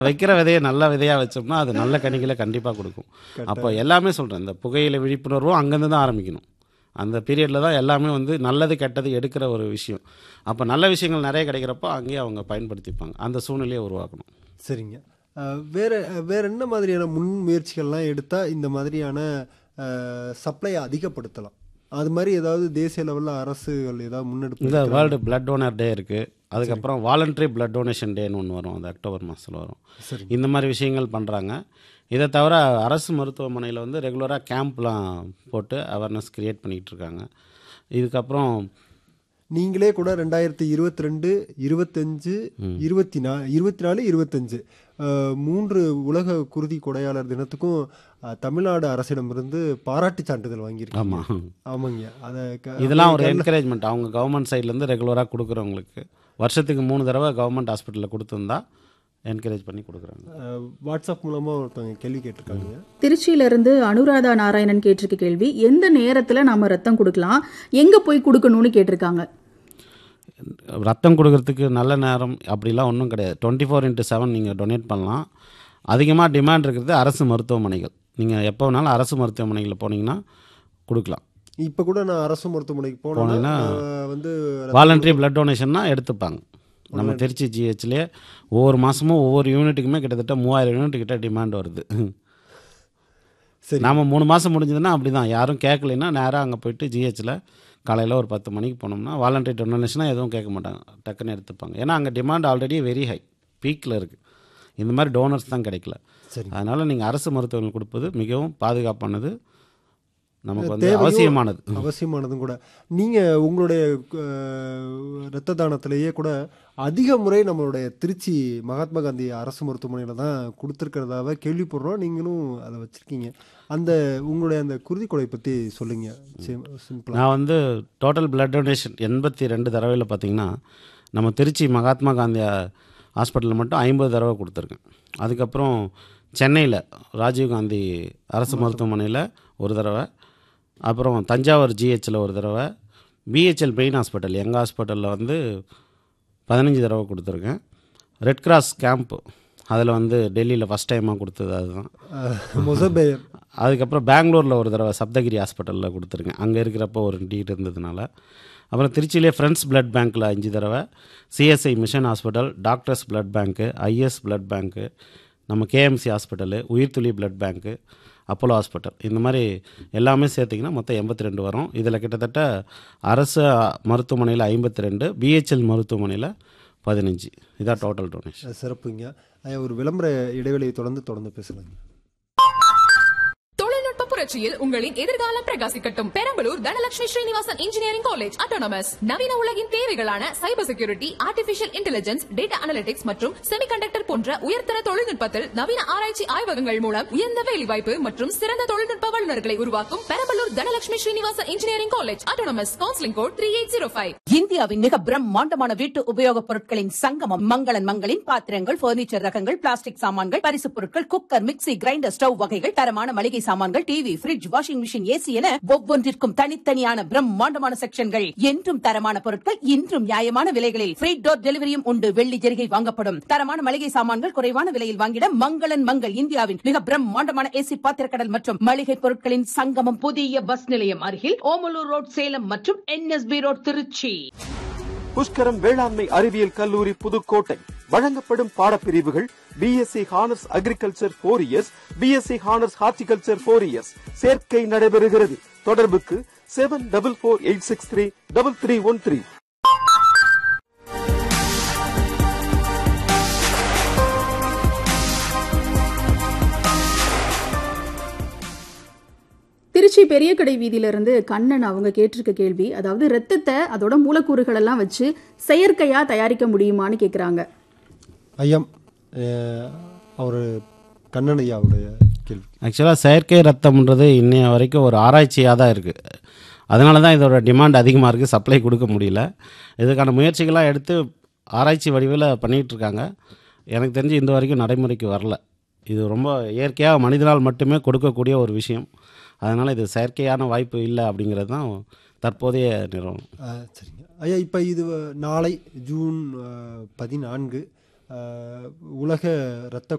வைக்கிற விதையை நல்ல விதையாக வச்சோம்னா அது நல்ல கனிகளை கண்டிப்பாக கொடுக்கும் அப்போ எல்லாமே சொல்கிறேன் இந்த புகையிலை விழிப்புணர்வும் அங்கேருந்து தான் ஆரம்பிக்கணும் அந்த பீரியடில் தான் எல்லாமே வந்து நல்லது கெட்டது எடுக்கிற ஒரு விஷயம் அப்போ நல்ல விஷயங்கள் நிறைய கிடைக்கிறப்போ அங்கேயே அவங்க பயன்படுத்திப்பாங்க அந்த சூழ்நிலையை உருவாக்கணும் சரிங்க அஹ், வேற வேற என்ன மாதிரியான முன் முயற்சிகள்லாம் எடுத்தால் இந்த மாதிரியான சப்ளையை அதிகப்படுத்தலாம் அது மாதிரி ஏதாவது தேசிய லெவலில் அரசுகள் ஏதாவது முன்னெடுப்பு இந்த வேர்ல்டு பிளட் டோனர் டே இருக்குது அதுக்கப்புறம் வாலண்டரி பிளட் டொனேஷன் டேன்னு ஒன்று வரும் அது அக்டோபர் மாதத்தில் வரும் சரி இந்த மாதிரி விஷயங்கள் பண்ணுறாங்க இதை தவிர அரசு மருத்துவமனையில் வந்து ரெகுலராக கேம்ப்லாம் போட்டு அவேர்னஸ் க்ரியேட் பண்ணிகிட்டு இருக்காங்க இதுக்கப்புறம் நீங்களே கூட ரெண்டாயிரத்தி இருபத்தி ரெண்டு இருபத்தஞ்சு இருபத்தி நா இருபத்தி நாலு இருபத்தஞ்சு அஹ், மூன்று உலக குருதி கொடையாளர் தினத்துக்கும் அஹ், தமிழ்நாடு அரசிடமிருந்து பாராட்டு சான்றிதழ் வாங்கியிருக்கீங்க ஆமாம் ஆமாங்க அதை க- இதெல்லாம் ஒரு என்கரேஜ்மெண்ட் அவங்க கவர்மெண்ட் சைட்லேருந்து ரெகுலராக கொடுக்குறவங்களுக்கு வருஷத்துக்கு மூணு தடவை கவர்மெண்ட் ஹாஸ்பிட்டலில் கொடுத்துருந்தா என்கரேஜ் பண்ணி கொடுக்குறாங்க அஹ், வாட்ஸ்அப் மூலமாக ஒருத்தவங்க கேள்வி கேட்டிருக்காங்க திருச்சியிலிருந்து அனுராதா நாராயணன் கேட்டிருக்க கேள்வி எந்த நேரத்தில் நாம ரத்தம் கொடுக்கலாம் எங்க போய் கொடுக்கணும்னு கேட்டிருக்காங்க ரத்தம் கொடுக்கறதுக்கு நல்ல நேரம் அப்படிலாம் ஒன்றும் கிடையாது டுவெண்ட்டி ஃபோர் இன்ட்டு செவன் நீங்கள் டொனேட் பண்ணலாம் அதிகமாக டிமாண்ட் இருக்கிறது அரசு மருத்துவமனைகள் நீங்கள் எப்போ வேணாலும் அரசு மருத்துவமனைகளில் போனீங்கன்னா கொடுக்கலாம் இப்போ கூட நான் அரசு மருத்துவமனைக்கு போனேன்னா போனீங்கன்னா நான் வந்து வாலண்டரி பிளட் டொனேஷன்னா எடுத்துப்பாங்க நம்ம திருச்சி ஜிஹெச்லேயே ஒவ்வொரு மாதமும் ஒவ்வொரு யூனிட்டுக்குமே கிட்டத்தட்ட மூவாயிரம் யூனிட் கிட்ட டிமாண்ட் வருது சரி நாம மூணு மாதம் முடிஞ்சதுன்னா அப்படி தான் யாரும் கேட்கலைன்னா நேராக அங்கே போயிட்டு ஜிஹெச்சில் காலையில் ஒரு பத்து மணிக்கு போனோம்னா வாலண்டரி டொனேஷனாக எதுவும் கேட்க மாட்டாங்க டக்குன்னு எடுத்துப்பாங்க ஏன்னா அங்கே டிமாண்ட் ஆல்ரெடி வெரி ஹை பீக்கில் இருக்குது இந்த மாதிரி டோனர்ஸ் தான் கிடைக்கல சரி அதனால் நீங்கள் அரசு மருத்துவர்கள் கொடுப்பது மிகவும் பாதுகாப்பானது நமக்கு வந்து தேவையும் அவசியமானது அவசியமானதும் கூட நீங்கள் உங்களுடைய அஹ், இரத்த தானத்திலேயே கூட அதிக முறை நம்மளுடைய திருச்சி மகாத்மா காந்தி அரசு மருத்துவமனையில் தான் கொடுத்துருக்கிறதாவ கேள்விப்படுறோம் நீங்களும் அதை வச்சுருக்கீங்க அந்த உங்களுடைய அந்த குருதி கொலை பற்றி சொல்லுங்க சிம்பிளாக நான் வந்து டோட்டல் பிளட் டொனேஷன் எண்பத்தி ரெண்டு தடவையில் பார்த்தீங்கன்னா நம்ம திருச்சி மகாத்மா காந்தி ஹாஸ்பிட்டலில் மட்டும் ஐம்பது தடவை கொடுத்துருக்கேன் அதுக்கப்புறம் சென்னையில் ராஜீவ்காந்தி அரசு மருத்துவமனையில் ஒரு தடவை அப்புறம் தஞ்சாவூர் ஜிஹெச்சில் ஒரு தடவை பிஹெச்எல் பெயின் ஹாஸ்பிட்டல் எங்கள் ஹாஸ்பிட்டலில் வந்து பதினஞ்சு தடவை கொடுத்துருக்கேன் ரெட் கிராஸ் கேம்ப் அதில் வந்து டெல்லியில் ஃபஸ்ட் டைமாக கொடுத்தது அதுதான் மொசபேயர் அதுக்கப்புறம் பெங்களூரில் ஒரு தடவை சப்தகிரி ஹாஸ்பிட்டலில் கொடுத்துருக்கேன் அங்கே இருக்கிறப்போ ஒரு டீட் இருந்ததுனால அப்புறம் திருச்சியிலே ஃப்ரெண்ட்ஸ் பிளட் பேங்க்கில் அஞ்சு தடவை CSI mission hospital doctors blood bank IS blood bank நம்ம KMC hospital Uyirthuli blood bank Apollo hospital இந்த மாதிரி எல்லாமே சேர்த்திங்கன்னா மொத்தம் எண்பத்தி ரெண்டு வரும் இதில் கிட்டத்தட்ட அரசு மருத்துவமனையில் ஐம்பத்தி ரெண்டு பிஹெச்எல் மருத்துவமனையில் பதினஞ்சு இதான் டோட்டல் டொனேஷன் சிறப்புங்க ஐயா, ஒரு விளம்பர இடைவெளியை தொடர்ந்து தொடர்ந்து பேசலாங்க தொழில்நுட்ப புரட்சியில் உங்களின் எதிர்காலம் பிரகாசிக்கட்டும் Perambalur Dhanalakshmi Srinivasan engineering college autonomous நவீன உலகின் தேவைகளான cyber security artificial intelligence data analytics மற்றும் செமிகண்டக்டர் போன்ற உயர்தர தொழில்நுட்பத்தில் நவீன ஆராய்ச்சி ஆய்வகங்கள் மூலம் உயர்ந்த வேலைவாய்ப்பு மற்றும் சிறந்த தொழில்நுட்ப வல்லுநர்களை உருவாக்கும் Perambalur Dhanalakshmi Srinivasan engineering college autonomous counselling code three eight zero five இந்தியாவின் மிக பிரம்மாண்டமான வீட்டு உபயோகப் பொருட்களின் சங்கமம் மங்களன் மங்களின் பாத்திரங்கள் பர்னிச்சர் ரகங்கள் பிளாஸ்டிக் சாமான்கள் பரிசுப் பொருட்கள் குக்கர் மிக்ஸி கிரைண்டர் ஸ்டவ் வகைகள் தரமான மளிகை சாமான்கள் TV fridge washing machine AC என ஒவ்வொன்றிற்கும் தனித்தனியான பிரம்மாண்டமான செக்ஷன்கள் என்றும் தரமான பொருட்கள் இன்றும் நியாயமான விலைகளில் ஃப்ரீ டோர் டெலிவரியும் உண்டு வெள்ளி ஜெரிகை வாங்கப்படும் தரமான மளிகை சாமான்கள் குறைவான விலையில் வாங்கிட மங்களன் மங்கள் இந்தியாவின் மிக பிரம்மாண்டமான ஏசி பாத்திரக்கடல் மற்றும் மளிகை பொருட்களின் சங்கமம் புதிய பஸ் நிலையம் அருகில் ஓமலூர் ரோட் சேலம் மற்றும் என்எஸ்பி ரோட் திருச்சி புஷ்கரம் வேளாண்மை அறிவியல் கல்லூரி புதுக்கோட்டை வழங்கப்படும் பாடப்பிரிவுகள் BSc honours agriculture four years BSc honours horticulture four years சேர்க்கை நடைபெறுகிறது தொடர்புக்கு seven double four eight six three double three one three Tiruchi பெரிய கடை வீதியிலிருந்து கண்ணன் அவங்க கேட்டிருக்க கேள்வி அதாவது ரத்தத்தை அதோட மூலக்கூறுகள் எல்லாம் வச்சு செயற்கையா தயாரிக்க முடியுமான்னு கேக்குறாங்க ஐயம் அவர் கண்ணன் ஐயாவுடைய கேள்வி ஆக்சுவலாக செயற்கை ரத்தம்ன்றது இன்னைய வரைக்கும் ஒரு ஆராய்ச்சியாக தான் இருக்குது அதனால தான் இதோட டிமாண்ட் அதிகமாக இருக்குது சப்ளை கொடுக்க முடியல இதுக்கான முயற்சிகளாக எடுத்து ஆராய்ச்சி வடிவில் பண்ணிகிட்டு இருக்காங்க எனக்கு தெரிஞ்சு இந்த வரைக்கும் நடைமுறைக்கு வரல இது ரொம்ப இயற்கையாக மனிதனால் மட்டுமே கொடுக்கக்கூடிய ஒரு விஷயம் அதனால் இது செயற்கையான வாய்ப்பு இல்லை அப்படிங்கிறது தான் தற்போதைய நிறுவனம் ஆ, சரிங்க ஐயா இப்போ இது நாளை ஜூன் ஆ, பதினான்கு ஆ, அஹ், உலக இரத்த